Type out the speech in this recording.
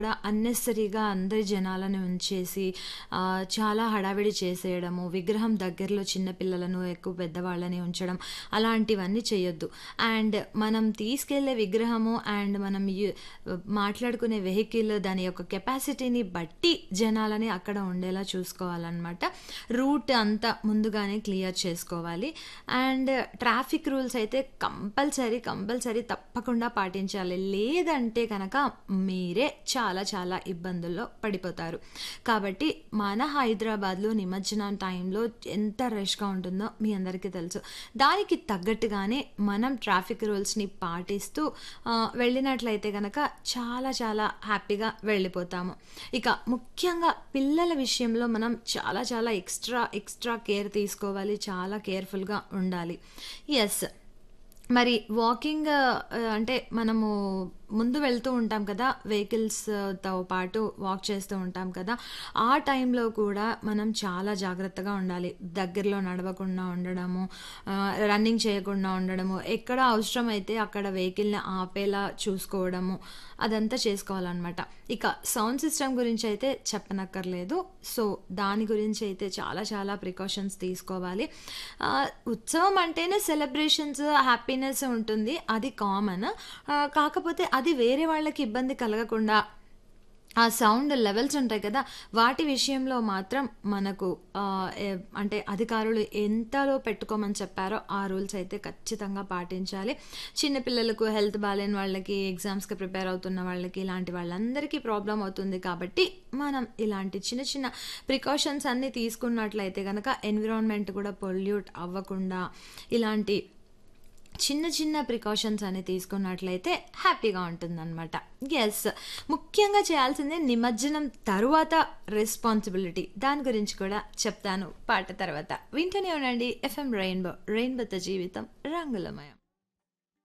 కూడా అన్నెసరీగా అందరి జనాలను ఉంచేసి ఆహ్, చాలా హడావిడి చేసేయడము, విగ్రహం దగ్గరలో చిన్న పిల్లలను, ఎక్కువ పెద్దవాళ్ళని ఉంచడం అలాంటివన్నీ చేయొద్దు. అండ్ మనం తీసుకెళ్ళే విగ్రహము అండ్ మనం యు మాట్లాడుకునే వెహికల్ దాని యొక్క కెపాసిటీని బట్టి జనాలని అక్కడ ఉండేలా చూసుకోవాలనమాట. రూట్ అంతా ముందుగానే క్లియర్ చేసుకోవాలి. అండ్ ట్రాఫిక్ రూల్స్ అయితే కంపల్సరీ, కంపల్సరీ తప్పకుండా పాటించాలి. లేదంటే గనక మీరే చాలా చాలా ఇబ్బందుల్లో పడిపోతారు. కాబట్టి మన హైదరాబాద్‌లో నిమజ్జనం టైంలో ఎంత రష్‌గా ఉంటుందో మీ అందరికీ తెలుసు. దానికి తగ్గట్టుగానే మనం ట్రాఫిక్ రూల్స్‌ని పాటిస్తూ ఆహ్, వెళ్ళినట్లయితే గనక చాలా చాలా హ్యాపీగా వెళ్ళిపోతాము. ఇక ముఖ్యంగా పిల్లల విషయంలో మనం చాలా చాలా ఎక్స్‌ట్రా, ఎక్స్‌ట్రా కేర్ తీసుకోవాలి. చాలా కేర్‌ఫుల్‌గా ఉండాలి. యెస్. మరి వాకింగ్ ఆహ్, అంటే మనము ముందు వెళ్తూ ఉంటాం కదా! వెహికల్స్‌తో పాటు వాక్ చేస్తూ ఉంటాం కదా! ఆ టైంలో కూడా మనం చాలా జాగ్రత్తగా ఉండాలి. దగ్గరలో నడవకుండా ఉండడము, ఆహ్, రన్నింగ్ చేయకుండా ఉండడము, ఎక్కడ అవసరమైతే అక్కడ వెహికల్‌ని ఆపేలా చూసుకోవడము, అదంతా చేసుకోవాలనమాట. ఇక సౌండ్ సిస్టమ్ గురించయితే చెప్పనక్కర్లేదు. సో, దాని గురించయితే చాలా చాలా ప్రికాషన్స్ తీసుకోవాలి. ఆహ్, ఉత్సవం అంటేనే సెలబ్రేషన్స్, హ్యాపీనెస్ ఉంటుంది. అది కామన్. ఆహ్, కాకపోతే అది వేరే వాళ్ళకి ఇబ్బంది కలగకుండా ఆ సౌండ్ లెవెల్స్ ఉంటాయి కదా! వాటి విషయంలో మాత్రం మనకు ఆహ్, ఎ అంటే అధికారులు ఎంతలో పెట్టుకోమని చెప్పారో ఆ రూల్స్ అయితే ఖచ్చితంగా పాటించాలి. చిన్న పిల్లలకు, హెల్త్ బాలేని వాళ్ళకి, ఎగ్జామ్స్‌కి ప్రిపేర్ అవుతున్న వాళ్ళకి, ఇలాంటి వాళ్ళందరికీ ప్రాబ్లమ్ అవుతుంది కాబట్టి మనం ఇలాంటి చిన్న చిన్న ప్రికాషన్స్ అన్నీ తీసుకున్నట్లయితే గనక ఎన్విరాన్మెంట్ కూడా పొల్యూట్ అవ్వకుండా ఇలాంటి చిన్న చిన్న ప్రికాషన్స్ అని తీసుకున్నట్లయితే హ్యాపీగా ఉంటుందనమాట. యెస్. ముఖ్యంగా చేయాల్సింది నిమజ్జనం తరువాత రెస్పాన్సిబిలిటీ. దాని గురించి కూడా చెప్తాను పాట తర్వాత. వింటూనే ఉండండి ఎఫ్ఎం రెయిన్బో. రెయిన్బోతో జీవితం రంగులమయం.